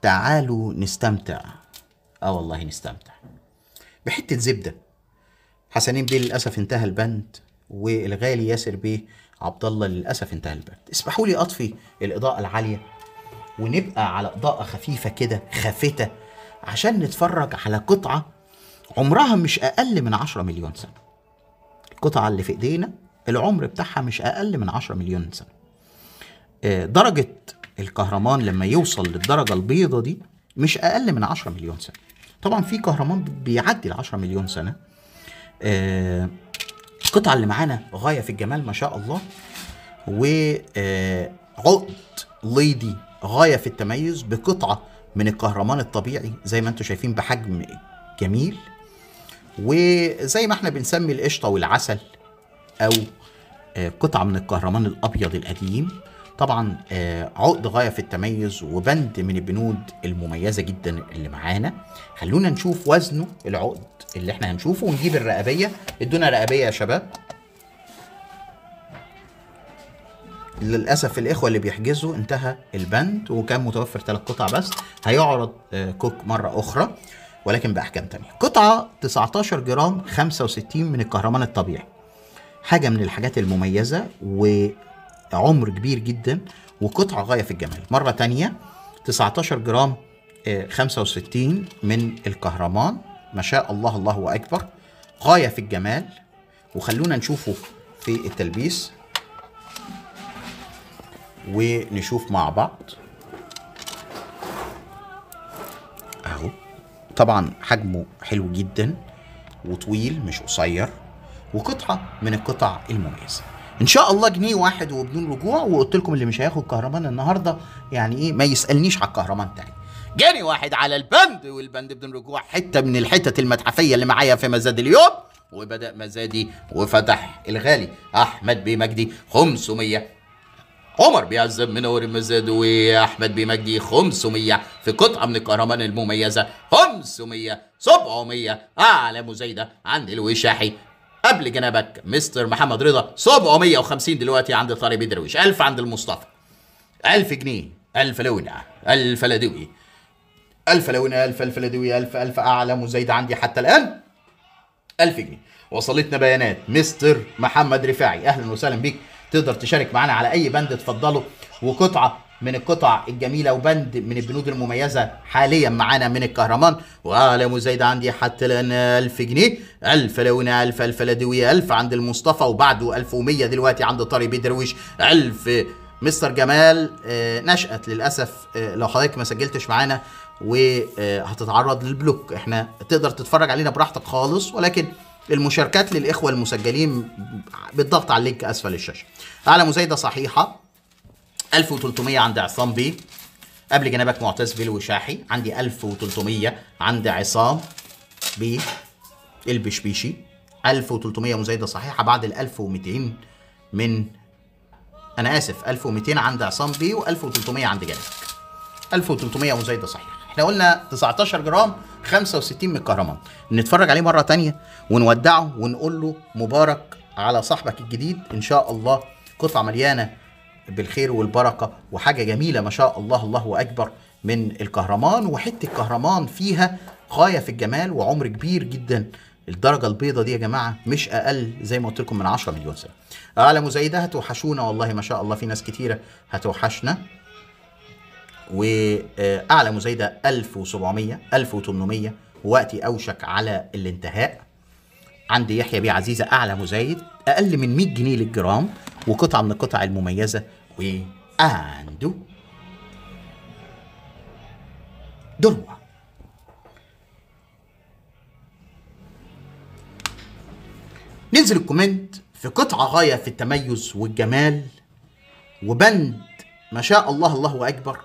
تعالوا نستمتع اه والله نستمتع بحته زبده حسنين بيه للاسف انتهى البند والغالي ياسر بيه عبد الله للاسف انتهى البند اسمحوا لي اطفي الاضاءه العاليه ونبقى على اضاءه خفيفه كده خافته عشان نتفرج على قطعه عمرها مش اقل من 10 مليون سنه القطعه اللي في ايدينا العمر بتاعها مش اقل من 10 مليون سنه آه، درجه الكهرمان لما يوصل للدرجه البيضة دي مش اقل من 10 مليون سنه طبعا في كهرمان بيعدي ال 10 مليون سنه آه، القطعه اللي معانا غايه في الجمال ما شاء الله وعقد ليدي غايه في التميز بقطعه من الكهرمان الطبيعي زي ما انتم شايفين بحجم جميل وزي ما احنا بنسمي القشطه والعسل او آه، قطعه من الكهرمان الابيض القديم طبعا آه، عقد غايه في التميز وبند من البنود المميزه جدا اللي معانا خلونا نشوف وزنه العقد اللي احنا هنشوفه ونجيب الرقبيه ادونا رقبيه يا شباب للاسف الاخوه اللي بيحجزوا انتهى البند وكان متوفر ثلاث قطع بس هيعرض آه، كوك مره اخرى ولكن باحجام تانية قطعه 19 جرام 65 من الكهرمان الطبيعي حاجه من الحاجات المميزه وعمر كبير جدا وقطعه غايه في الجمال مره تانية 19 جرام آه، 65 من الكهرمان ما شاء الله الله اكبر غايه في الجمال وخلونا نشوفه في التلبيس ونشوف مع بعض اهو طبعا حجمه حلو جدا وطويل مش قصير وقطعه من القطع المميزه ان شاء الله جنيه واحد وبدون رجوع وقلت لكم اللي مش هياخد كهرمان النهارده يعني ايه ما يسالنيش على الكهرمان تاني جاني واحد على البند والبند بدون رجوع حته من الحتت المتحفيه اللي معايا في مزاد اليوم وبدا مزادي وفتح الغالي احمد بيه مجدي 500 عمر بيعزم منور المزاد واحمد بيه مجدي 500 في قطعه من الكهرمان المميزه 500 700 اعلى مزايده عند الوشاحي قبل جنابك مستر محمد رضا 750 دلوقتي عند طارق بدرويش 1000 عند المصطفى 1000 جنيه 1000 لونه 1000 لدوي 1000 لونه 1000 1000 لدوي 1000 1000 اعلى مزايده عندي حتى الان 1000 جنيه وصلتنا بيانات مستر محمد رفاعي اهلا وسهلا بيك تقدر تشارك معانا على اي بند اتفضلوا وقطعه من القطع الجميله وبند من البنود المميزه حاليا معانا من الكهرمان وعلى مزايده عندي حتى الان 1000 جنيه 1000 لونه 1000 1000 لدويه 1000 عند المصطفى وبعده 1100 دلوقتي عند طارق بيه درويش 1000 مستر جمال آه، نشأت للاسف آه، لو حضرتك ما سجلتش معانا وهتتعرض للبلوك احنا تقدر تتفرج علينا براحتك خالص ولكن المشاركات للاخوه المسجلين بالضغط على اللينك اسفل الشاشه اعلى مزايده صحيحه 1300 عند عصام بيه قبل جنابك معتز بيه الوشاحي عندي 1300 عند عصام بيه البشبيشي 1300 مزايده صحيحه بعد ال 1200 من انا اسف 1200 عند عصام بيه و1300 عند جنابك 1300 مزايده صحيحه احنا قلنا 19 جرام 65 من الكهرمان نتفرج عليه مره تانية ونودعه ونقول له مبارك على صاحبك الجديد ان شاء الله قطعه مليانه بالخير والبركه وحاجه جميله ما شاء الله الله اكبر من الكهرمان وحته كهرمان فيها غايه في الجمال وعمر كبير جدا الدرجه البيضه دي يا جماعه مش اقل زي ما قلت لكم من 10 مليون سنه اعلى مزايده هتوحشونا والله ما شاء الله في ناس كتيره هتوحشنا واعلى مزايده 1700 1800 ووقتي اوشك على الانتهاء عندي يحيى بيه عزيزه اعلى مزايد اقل من 100 جنيه للجرام وقطعه من القطع المميزه وعنده دروه ننزل الكومنت في قطعه غايه في التميز والجمال وبند ما شاء الله الله اكبر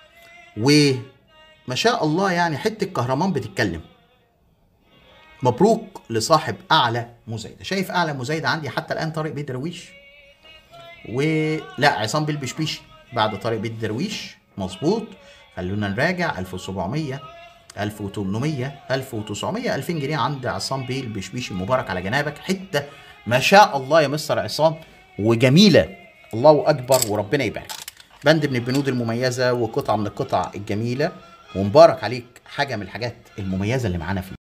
وما شاء الله يعني حته كهرمان بتتكلم مبروك لصاحب اعلى مزايده شايف اعلى مزايده عندي حتى الان طارق بيه درويش ولا عصام بالبشبيشي بعد طارق بيه درويش مظبوط خلونا نراجع 1700 1800 1900 2000 جنيه عند عصام بيه البشبيشي مبارك على جنابك حته ما شاء الله يا مستر عصام وجميله الله اكبر وربنا يبارك بند من البنود المميزه وقطعه من القطع الجميله ومبارك عليك حاجه من الحاجات المميزه اللي معانا في